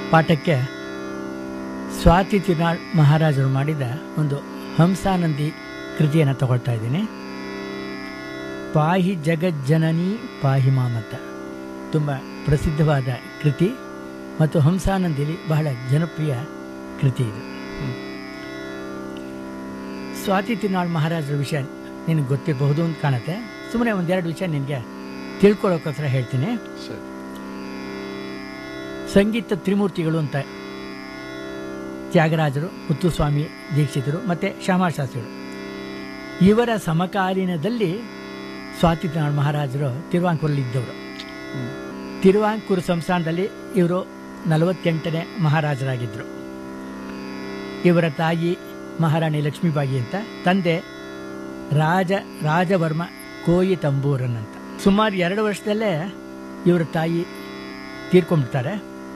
ಪಾಠಕ್ಕೆ ಸ್ವಾತಿ ತಿರುನಾಳ್ ಮಹಾರಾಜರು ಮಾಡಿದ ಒಂದು ಹಂಸಾನಂದಿ ಕೃತಿಯನ್ನು ತಗೊಳ್ತಾ ಇದ್ದೀನಿ ಪಾಹಿ ಜಗಜ್ಜನನಿ ಪಾಹಿ ಮಾಮತ ತುಂಬ ಪ್ರಸಿದ್ಧವಾದ ಕೃತಿ ಮತ್ತು ಹಂಸಾನಂದಿಲಿ ಬಹಳ ಜನಪ್ರಿಯ ಕೃತಿ ಇದು ಸ್ವಾತಿ ತಿರುನಾಳ್ ಮಹಾರಾಜರ ವಿಷಯ ನಿನಗೆ ಗೊತ್ತಿರಬಹುದು ಅಂತ ಕಾಣುತ್ತೆ ಸುಮ್ಮನೆ ಒಂದೆರಡು ವಿಷಯ ನಿನಗೆ ತಿಳ್ಕೊಳ್ಳೋಕ್ಕೋಸ್ಕರ ಹೇಳ್ತೀನಿ ಸರಿ ಸಂಗೀತ ತ್ರಿಮೂರ್ತಿಗಳು ಅಂತ ತ್ಯಾಗರಾಜರು ಮುತ್ತುಸ್ವಾಮಿ ದೀಕ್ಷಿತರು ಮತ್ತು ಶ್ಯಾಮಾಶಾಸ್ತ್ರಿಗಳು ಇವರ ಸಮಕಾಲೀನದಲ್ಲಿ ಸ್ವಾತಿ ತಿರುನಾಳ್ ಮಹಾರಾಜರು ತಿರುವಾಂಕೂರಲ್ಲಿ ಇದ್ದವರು ತಿರುವಾಂಕೂರು ಸಂಸ್ಥಾನದಲ್ಲಿ ಇವರು ನಲವತ್ತೆಂಟನೇ ಮಹಾರಾಜರಾಗಿದ್ದರು ಇವರ ತಾಯಿ ಮಹಾರಾಣಿ ಲಕ್ಷ್ಮೀಬಾಯಿ ಅಂತ ತಂದೆ ರಾಜ ರಾಜವರ್ಮ ಕೋಯಿ ತಂಬೂರನ್ ಅಂತ ಸುಮಾರು ಎರಡು ವರ್ಷದಲ್ಲೇ ಇವರ ತಾಯಿ ತೀರ್ಕೊಂಡ್ಬಿಡ್ತಾರೆ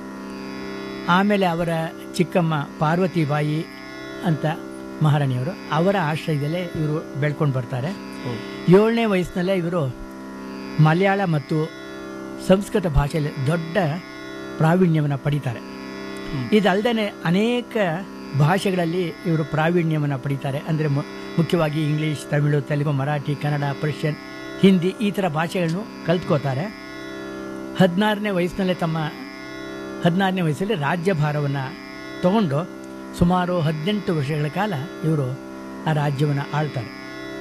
ಆಮೇಲೆ ಅವರ ಚಿಕ್ಕಮ್ಮ ಪಾರ್ವತಿಬಾಯಿ ಅಂತ ಮಹಾರಾಣಿಯವರು ಅವರ ಆಶ್ರಯದಲ್ಲೇ ಇವರು ಬೆಳ್ಕೊಂಡು ಬರ್ತಾರೆ ಹೌದು. ಏಳನೇ ವಯಸ್ಸಿನಲ್ಲೇ ಇವರು ಮಲಯಾಳ ಮತ್ತು ಸಂಸ್ಕೃತ ಭಾಷೆಯಲ್ಲಿ ದೊಡ್ಡ ಪ್ರಾವೀಣ್ಯವನ್ನು ಪಡಿತಾರೆ ಹ್ಮ್. ಇದಲ್ಲದೆ ಅನೇಕ ಭಾಷೆಗಳಲ್ಲಿ ಇವರು ಪ್ರಾವೀಣ್ಯವನ್ನು ಪಡಿತಾರೆ ಅಂದರೆ ಮು- ಮುಖ್ಯವಾಗಿ ಇಂಗ್ಲಿಷ್ ತಮಿಳು ತೆಲುಗು ಮರಾಠಿ ಕನ್ನಡ ಪರ್ಷಿಯನ್ ಹಿಂದಿ ಈ ಥರ ಭಾಷೆಗಳನ್ನು ಕಲ್ತ್ಕೋತಾರೆ ಹದಿನಾರನೇ ವಯಸ್ಸಿನಲ್ಲೇ ತಮ್ಮ ಹದಿನಾರನೇ ವಯಸ್ಸಲ್ಲಿ ರಾಜ್ಯಭಾರವನ್ನು ತಗೊಂಡು ಸುಮಾರು ಹದಿನೆಂಟು ವರ್ಷಗಳ ಕಾಲ ಇವರು ಆ ರಾಜ್ಯವನ್ನು ಆಳ್ತಾರೆ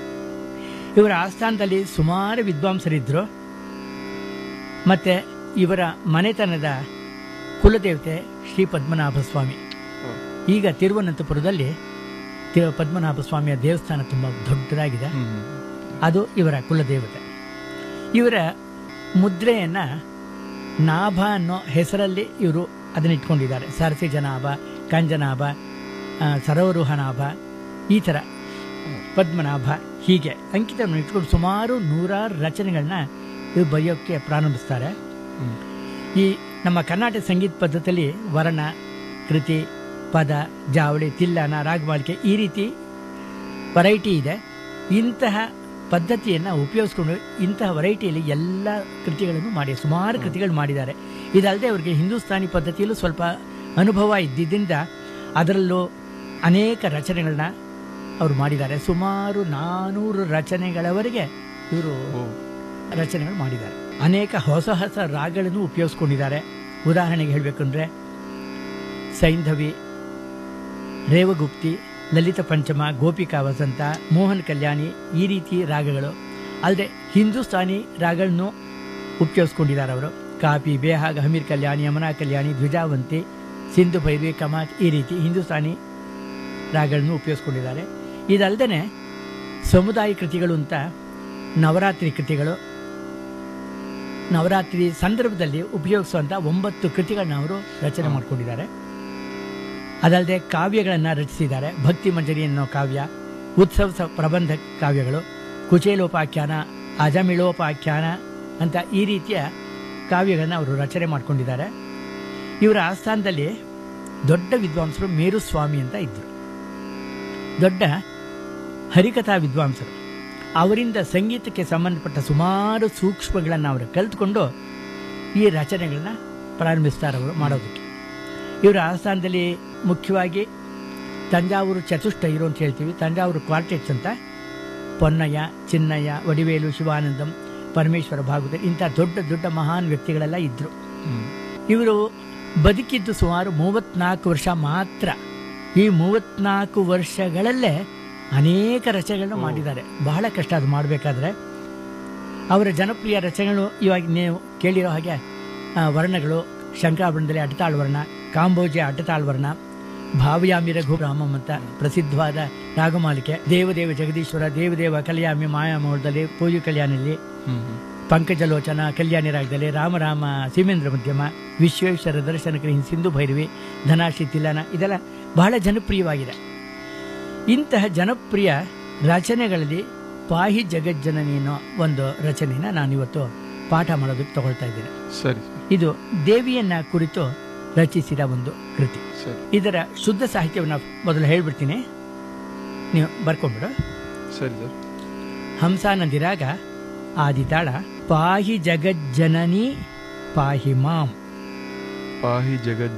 ಇವರ ಆಸ್ಥಾನದಲ್ಲಿ ಸುಮಾರು ವಿದ್ವಾಂಸರಿದ್ದರು ಮತ್ತು ಇವರ ಮನೆತನದ ಕುಲದೇವತೆ ಶ್ರೀ ಪದ್ಮನಾಭ ಸ್ವಾಮಿ ಹೌದು. ಈಗ ತಿರುವನಂತಪುರದಲ್ಲಿ ತಿ- ಪದ್ಮನಾಭ ಸ್ವಾಮಿಯ ದೇವಸ್ಥಾನ ತುಂಬ ದೊಡ್ಡದಾಗಿದೆ ಹ್ಮ್. ಅದು ಇವರ ಕುಲದೇವತೆ ಇವರ ಮುದ್ರೆಯನ್ನ ನಾಭ ಅನ್ನೋ ಹೆಸರಲ್ಲಿ ಇವರು ಅದನ್ನ ಇಟ್ಕೊಂಡಿದ್ದಾರೆ ಸರಸಿ ಜನಾಭ ಕಂಜನಾಭ ಆ, ಸರೋರುಹನಾಭ ಈ ಥರ ಪದ್ಮನಾಭ ಹೀಗೆ ಅಂಕಿತವನ್ನು ಇಟ್ಕೊಂಡು ಸುಮಾರು ನೂರಾರು ರಚನೆಗಳನ್ನ ಇವರು ಬರೆಯೋಕ್ಕೆ ಪ್ರಾರಂಭಿಸ್ತಾರೆ ಹ್ಮ್. ಈ ನಮ್ಮ ಕರ್ನಾಟಕ ಸಂಗೀತ ಪದ್ಧತಿಯಲ್ಲಿ ವರ್ಣ ಕೃತಿ ಪದ ಜಾವಳಿ ತಿಲ್ಲನ ರಾಗಮಾಲಿಕೆ ಈ ರೀತಿ ವೆರೈಟಿ ಇದೆ ಇಂತಹ ಪದ್ಧತಿಯನ್ನು ಉಪಯೋಗಿಸ್ಕೊಂಡು ಇಂತಹ ವೆರೈಟಿಯಲ್ಲಿ ಎಲ್ಲ ಕೃತಿಗಳನ್ನು ಮಾಡಿ ಸುಮಾರು ಕೃತಿಗಳು ಮಾಡಿದ್ದಾರೆ ಇದಲ್ಲದೆ ಅವರಿಗೆ ಹಿಂದೂಸ್ತಾನಿ ಪದ್ಧತಿಯಲ್ಲೂ ಸ್ವಲ್ಪ ಅನುಭವ ಇದ್ದಿದ್ದರಿಂದ ಅದರಲ್ಲೂ ಅನೇಕ ರಚನೆಗಳನ್ನ ಅವರು ಮಾಡಿದ್ದಾರೆ ಸುಮಾರು ನಾನೂರು ರಚನೆಗಳವರೆಗೆ ಇವರು ಓ. ರಚನೆಗಳು ಮಾಡಿದ್ದಾರೆ ಅನೇಕ ಹೊಸ ಹೊಸ ರಾಗಗಳನ್ನು ಉಪಯೋಗಿಸ್ಕೊಂಡಿದ್ದಾರೆ ಉದಾಹರಣೆಗೆ ಹೇಳಬೇಕಂದ್ರೆ ಸೈಂಧವಿ ರೇವಗುಪ್ತಿ ಲಲಿತ ಪಂಚಮ ಗೋಪಿಕಾ ವಸಂತ ಮೋಹನ್ ಕಲ್ಯಾಣಿ ಈ ರೀತಿ ರಾಗಗಳು ಅಲ್ಲದೆ ಹಿಂದೂಸ್ತಾನಿ ರಾಗಗಳನ್ನು ಉಪಯೋಗಿಸ್ಕೊಂಡಿದ್ದಾರೆ ಅವರು ಕಾಪಿ ಬೇಹಾಗ ಹಮೀರ್ ಕಲ್ಯಾಣಿ ಯಮುನಾ ಕಲ್ಯಾಣಿ ಧ್ವಜಾವಂತಿ ಸಿಂಧು ಭೈರವಿ ಕಮಾತ್ ಈ ರೀತಿ ಹಿಂದೂಸ್ತಾನಿ ರಾಗಗಳನ್ನು ಉಪಯೋಗಿಸ್ಕೊಂಡಿದ್ದಾರೆ ಇದಲ್ಲದೆ ಸಮುದಾಯ ಕೃತಿಗಳು ಅಂತ ನವರಾತ್ರಿ ಕೃತಿಗಳು ನವರಾತ್ರಿ ಸಂದರ್ಭದಲ್ಲಿ ಉಪಯೋಗಿಸುವಂಥ ಒಂಬತ್ತು ಕೃತಿಗಳನ್ನ ಅವರು ರಚನೆ ಮಾಡಿಕೊಂಡಿದ್ದಾರೆ ಅದಲ್ಲದೆ ಕಾವ್ಯಗಳನ್ನು ರಚಿಸಿದ್ದಾರೆ ಭಕ್ತಿ ಮಂಜರಿ ಅನ್ನೋ ಕಾವ್ಯ ಉತ್ಸವ ಸ- ಪ್ರಬಂಧ ಕಾವ್ಯಗಳು ಕುಚೇಲೋಪಾಖ್ಯಾನ ಅಜಮಿಳೋಪಾಖ್ಯಾನ ಅಂತ ಈ ರೀತಿಯ ಕಾವ್ಯಗಳನ್ನು ಅವರು ರಚನೆ ಮಾಡಿಕೊಂಡಿದ್ದಾರೆ ಇವರ ಆಸ್ಥಾನದಲ್ಲಿ ದೊಡ್ಡ ವಿದ್ವಾಂಸರು ಮೇರುಸ್ವಾಮಿ ಅಂತ ಇದ್ದರು ದೊಡ್ಡ ಹರಿಕಥಾ ವಿದ್ವಾಂಸರು ಅವರಿಂದ ಸಂಗೀತಕ್ಕೆ ಸಂಬಂಧಪಟ್ಟ ಸುಮಾರು ಸೂಕ್ಷ್ಮಗಳನ್ನು ಅವರು ಕಲಿತುಕೊಂಡು ಈ ರಚನೆಗಳನ್ನ ಪ್ರಾರಂಭಿಸ್ತಾರೆ ಅವರು ಮಾಡೋದಕ್ಕೆ ಇವರ ಆಸ್ಥಾನದಲ್ಲಿ ಮುಖ್ಯವಾಗಿ ತಂಜಾವೂರು ಚತುಷ್ಟೈರು ಅಂತ ಹೇಳ್ತೀವಿ ತಂಜಾವೂರು ಕ್ವಾರ್ಟೆಟ್ಸ್ ಅಂತ ಪೊನ್ನಯ್ಯ ಚಿನ್ನಯ್ಯ ವಡಿವೇಲು ಶಿವಾನಂದಂ ಪರಮೇಶ್ವರ ಭಾಗವತ ಇಂಥ ದೊಡ್ಡ ದೊಡ್ಡ ಮಹಾನ್ ವ್ಯಕ್ತಿಗಳೆಲ್ಲ ಇದ್ದರು ಹ್ಮ್. ಇವರು ಬದುಕಿದ್ದು ಸುಮಾರು ಮೂವತ್ನಾಲ್ಕು ವರ್ಷ ಮಾತ್ರ ಈ ಮೂವತ್ನಾಲ್ಕು ವರ್ಷಗಳಲ್ಲೇ ಅನೇಕ ರಚನೆಗಳನ್ನು ಮಾಡಿದ್ದಾರೆ ಬಹಳ ಕಷ್ಟ ಅದು ಮಾಡಬೇಕಾದ್ರೆ ಅವರ ಜನಪ್ರಿಯ ರಚನೆಗಳು ಇವಾಗ ನೀವು ಕೇಳಿರೋ ಹಾಗೆ ಆ, ವರ್ಣಗಳು ಶಂಕರಾಭರಣದಲ್ಲಿ ಅಟತಾಳ್ ವರ್ಣ ಕಾಂಬೋಜೆ ಅಟತಾಳ್ ವರ್ಣ ಭಾವ್ಯಾಮಿ ರಘುರಾಮಂ ಅಂತ ಪ್ರಸಿದ್ಧವಾದ ರಾಗಮಾಲಿಕೆ ದೇವದೇವ ಜಗದೀಶ್ವರ ದೇವದೇವ ಕಲ್ಯಾಮಿ ಮಾಯಾಮೋಳದಲ್ಲಿ ಪೂಜು ಕಲ್ಯಾಣದಲ್ಲಿ ಹ್ಮ್. ಹ್ಮ್. ಪಂಕಜಲೋಚನ ಕಲ್ಯಾಣಿ ರಾಗದಲ್ಲಿ ರಾಮರಾಮ ಸೀಮೇಂದ್ರ ಮಧ್ಯಮ ವಿಶ್ವೇಶ್ವರ ದರ್ಶನಕರಿ ಸಿಂಧು ಭೈರವಿ ಧನಾಶಿ ತಿಲ್ಲನ ಇದೆಲ್ಲ ಬಹಳ ಜನಪ್ರಿಯವಾಗಿದೆ ಇಂತಹ ಜನಪ್ರಿಯ ರಚನೆಗಳಲ್ಲಿ ಪಾಹಿ ಜಗಜ್ಜನನಿ ಅನ್ನೋ ಒಂದು ರಚನೆಯನ್ನು ನಾನಿವತ್ತು ಪಾಠ ಮಾಡೋದಕ್ಕೆ ತಗೊಳ್ತಾ ಇದ್ದೇನೆ ಸರಿ ಇದು ದೇವಿಯನ್ನ ಕುರಿತು ರಚಿಸಿದ ಒಂದು ಕೃತಿ ಸರಿ ಇದರ ಶುದ್ಧ ಸಾಹಿತ್ಯವನ್ನು ಮೊದಲು ಹೇಳ್ಬಿಡ್ತೀನಿ ನೀವು ಬರ್ಕೊಂಬಿಡು ಸರಿ ಸರ್ ಹಂಸಾನಂದಿ ರಾಗ ಆದಿತಾಳ ಪಾಹಿ ಜಗಜ್ಜನನಿ ಪಾಹಿ ಮಾಂ ಪಾಹಿ ಜಗತ್